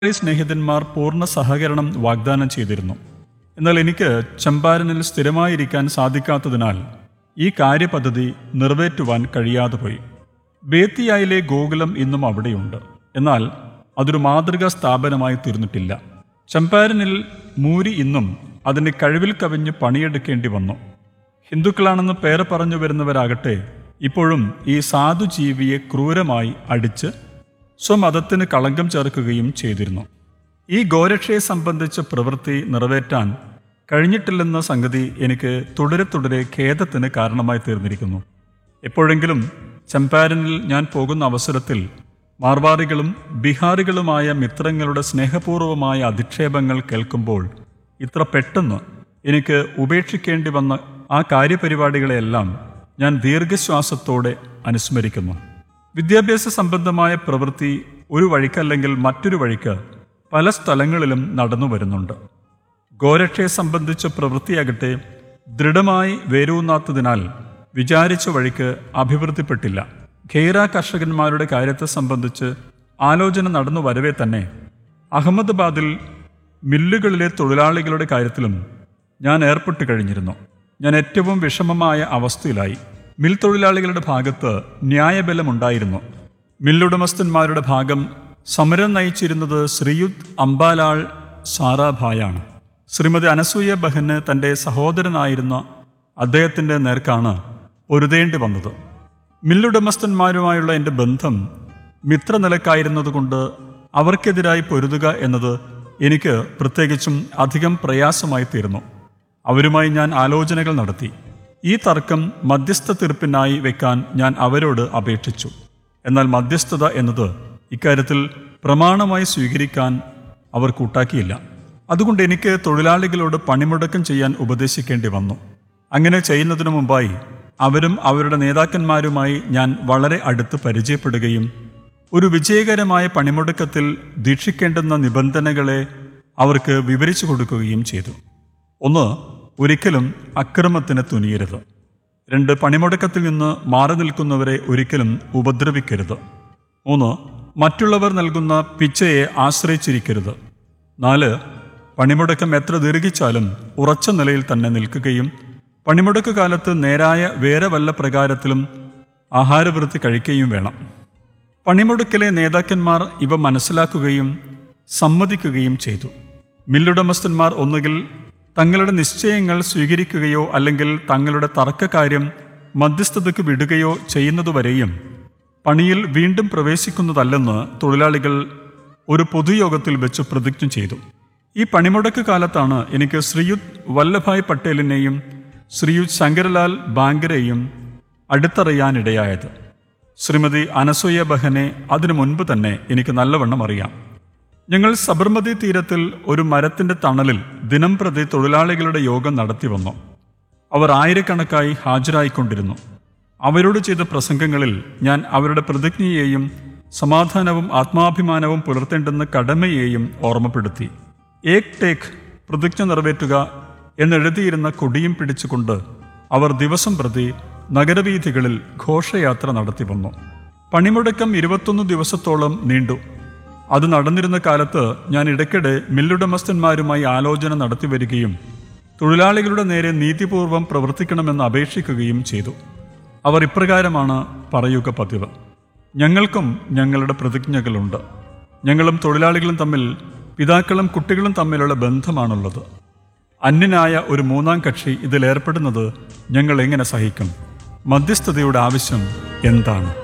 തൊഴിലാളി സ്നേഹിതന്മാർ പൂർണ്ണ സഹകരണം വാഗ്ദാനം ചെയ്തിരുന്നു എന്നാൽ എനിക്ക് ചമ്പാരനിൽ സ്ഥിരമായിരിക്കാൻ സാധിക്കാത്തതിനാൽ ഈ കാര്യപദ്ധതി നിറവേറ്റുവാൻ കഴിയാതെ പോയി ബേത്തിയായിലെ ഗോകുലം ഇന്നും അവിടെയുണ്ട് എന്നാൽ അതൊരു മാതൃകാ സ്ഥാപനമായി തീർന്നിട്ടില്ല ചമ്പാരനിൽ മൂരി ഇന്നും അതിൻ്റെ കഴിവിൽ കവിഞ്ഞ് പണിയെടുക്കേണ്ടി വന്നു ഹിന്ദുക്കളാണെന്ന് പേര് പറഞ്ഞു വരുന്നവരാകട്ടെ ഇപ്പോഴും ഈ സാധുജീവിയെ ക്രൂരമായി അടിച്ച് സ്വമതത്തിന് കളങ്കം ചേർക്കുകയും ചെയ്തിരുന്നു ഈ ഗോരക്ഷയെ സംബന്ധിച്ച പ്രവൃത്തി നിറവേറ്റാൻ കഴിഞ്ഞിട്ടില്ലെന്ന സംഗതി എനിക്ക് തുടരെ തുടരെ ഖേദത്തിന് കാരണമായി തീർന്നിരിക്കുന്നു എപ്പോഴെങ്കിലും ചമ്പാരനിൽ ഞാൻ പോകുന്ന അവസരത്തിൽ മാർവാറികളും ബീഹാറികളുമായ മിത്രങ്ങളുടെ സ്നേഹപൂർവമായ അധിക്ഷേപങ്ങൾ കേൾക്കുമ്പോൾ ഇത്ര പെട്ടെന്ന് എനിക്ക് ഉപേക്ഷിക്കേണ്ടി വന്ന ആ കാര്യപരിപാടികളെയെല്ലാം ഞാൻ ദീർഘശ്വാസത്തോടെ അനുസ്മരിക്കുന്നു വിദ്യാഭ്യാസ സംബന്ധമായ പ്രവൃത്തി ഒരു വഴിക്കല്ലെങ്കിൽ മറ്റൊരു വഴിക്ക് പല സ്ഥലങ്ങളിലും നടന്നു വരുന്നുണ്ട് ഗോരക്ഷയെ സംബന്ധിച്ച പ്രവൃത്തിയാകട്ടെ ദൃഢമായി വേരൂന്നാത്തതിനാൽ വിചാരിച്ച വഴിക്ക് അഭിവൃദ്ധിപ്പെട്ടില്ല ഖേറ കർഷകന്മാരുടെ കാര്യത്തെ സംബന്ധിച്ച് ആലോചന നടന്നു വരവേ തന്നെ അഹമ്മദാബാദിൽ മില്ലുകളിലെ തൊഴിലാളികളുടെ കാര്യത്തിലും ഞാൻ ഏർപ്പെട്ട് കഴിഞ്ഞിരുന്നു ഞാൻ ഏറ്റവും വിഷമമായ അവസ്ഥയിലായി മിൽ തൊഴിലാളികളുടെ ഭാഗത്ത് ന്യായബലമുണ്ടായിരുന്നു മില്ലുടമസ്ഥന്മാരുടെ ഭാഗം സമരം നയിച്ചിരുന്നത് ശ്രീയുത് അംബാലാൾ സാറാഭായാണ് ശ്രീമതി അനസൂയ ബഹന് തൻ്റെ സഹോദരനായിരുന്ന അദ്ദേഹത്തിൻ്റെ നേർക്കാണ് പൊരുതേണ്ടി വന്നത് മില്ലുടമസ്ഥന്മാരുമായുള്ള എൻ്റെ ബന്ധം മിത്രനിലക്കായിരുന്നതുകൊണ്ട് അവർക്കെതിരായി പൊരുതുക എന്നത് എനിക്ക് പ്രത്യേകിച്ചും അധികം പ്രയാസമായി തീർന്നു അവരുമായി ഞാൻ ആലോചനകൾ നടത്തി ഈ തർക്കം മധ്യസ്ഥ തീർപ്പിനായി വെക്കാൻ ഞാൻ അവരോട് അപേക്ഷിച്ചു എന്നാൽ മധ്യസ്ഥത എന്നത് ഇക്കാര്യത്തിൽ പ്രമാണമായി സ്വീകരിക്കാൻ അവർ കൂട്ടാക്കിയില്ല അതുകൊണ്ട് എനിക്ക് തൊഴിലാളികളോട് പണിമുടക്കം ചെയ്യാൻ ഉപദേശിക്കേണ്ടി വന്നു അങ്ങനെ ചെയ്യുന്നതിനു മുമ്പായി അവരും അവരുടെ നേതാക്കന്മാരുമായി ഞാൻ വളരെ അടുത്ത് പരിചയപ്പെടുകയും ഒരു വിജയകരമായ പണിമുടക്കത്തിൽ ദീക്ഷിക്കേണ്ടുന്ന നിബന്ധനകളെ അവർക്ക് വിവരിച്ചു കൊടുക്കുകയും ചെയ്തു ഒന്ന് ഒരിക്കലും അക്രമത്തിന് തുനിയരുത് രണ്ട് പണിമുടക്കത്തിൽ നിന്ന് മാറി നിൽക്കുന്നവരെ ഒരിക്കലും ഉപദ്രവിക്കരുത് മൂന്ന് മറ്റുള്ളവർ നൽകുന്ന പിച്ചയെ ആശ്രയിച്ചിരിക്കരുത് നാല് പണിമുടക്കം എത്ര ദീർഘിച്ചാലും ഉറച്ച നിലയിൽ തന്നെ നിൽക്കുകയും പണിമുടക്ക് കാലത്ത് നേരായ വേറെ വല്ല പ്രകാരത്തിലും ആഹാരവൃത്തി കഴിക്കുകയും വേണം പണിമുടക്കിലെ നേതാക്കന്മാർ ഇവ മനസ്സിലാക്കുകയും സമ്മതിക്കുകയും ചെയ്തു മില്ലുടമസ്ഥന്മാർ ഒന്നുകിൽ തങ്ങളുടെ നിശ്ചയങ്ങൾ സ്വീകരിക്കുകയോ അല്ലെങ്കിൽ തങ്ങളുടെ തർക്കകാര്യം മധ്യസ്ഥതയ്ക്ക് വിടുകയോ ചെയ്യുന്നതുവരെയും പണിയിൽ വീണ്ടും പ്രവേശിക്കുന്നതല്ലെന്ന് തൊഴിലാളികൾ ഒരു പൊതുയോഗത്തിൽ വെച്ച് പ്രതിജ്ഞ ചെയ്തു ഈ പണിമുടക്ക് കാലത്താണ് എനിക്ക് ശ്രീയുത് വല്ലഭായ് പട്ടേലിനെയും ശ്രീയുത് ശങ്കരലാൽ ബാങ്കരെയും അടുത്തറിയാനിടയായത് ശ്രീമതി അനസൂയ ബഹനെ അതിനു മുൻപ് തന്നെ എനിക്ക് നല്ലവണ്ണം അറിയാം ഞങ്ങൾ സബർമതി തീരത്തിൽ ഒരു മരത്തിന്റെ തണലിൽ ദിനം പ്രതി തൊഴിലാളികളുടെ യോഗം നടത്തി വന്നു അവർ ആയിരക്കണക്കായി ഹാജരായിക്കൊണ്ടിരുന്നു അവരോട് ചെയ്ത പ്രസംഗങ്ങളിൽ ഞാൻ അവരുടെ പ്രതിജ്ഞയെയും സമാധാനവും ആത്മാഭിമാനവും പുലർത്തേണ്ടുന്ന കടമയെയും ഓർമ്മപ്പെടുത്തി ഏക് ടേക്ക് പ്രതിജ്ഞ നിറവേറ്റുക എന്നെഴുതിയിരുന്ന കൊടിയും പിടിച്ചുകൊണ്ട് അവർ ദിവസം പ്രതി നഗരവീഥികളിൽ ഘോഷയാത്ര നടത്തി വന്നു പണിമുടക്കം ഇരുപത്തൊന്ന് ദിവസത്തോളം നീണ്ടു അത് നടന്നിരുന്ന കാലത്ത് ഞാൻ ഇടയ്ക്കിടെ മില്ലുടമസ്ഥന്മാരുമായി ആലോചന നടത്തി വരികയും തൊഴിലാളികളുടെ നേരെ നീതിപൂർവം പ്രവർത്തിക്കണമെന്ന് അപേക്ഷിക്കുകയും ചെയ്തു അവർ ഇപ്രകാരമാണ് പറയുക പതിവ് ഞങ്ങൾക്കും ഞങ്ങളുടെ പ്രതിജ്ഞകളുണ്ട് ഞങ്ങളും തൊഴിലാളികളും തമ്മിൽ പിതാക്കളും കുട്ടികളും തമ്മിലുള്ള ബന്ധമാണുള്ളത് അന്യനായ ഒരു മൂന്നാം കക്ഷി ഇതിലേർപ്പെടുന്നത് ഞങ്ങൾ എങ്ങനെ സഹിക്കും മധ്യസ്ഥതയുടെ ആവശ്യം എന്താണ്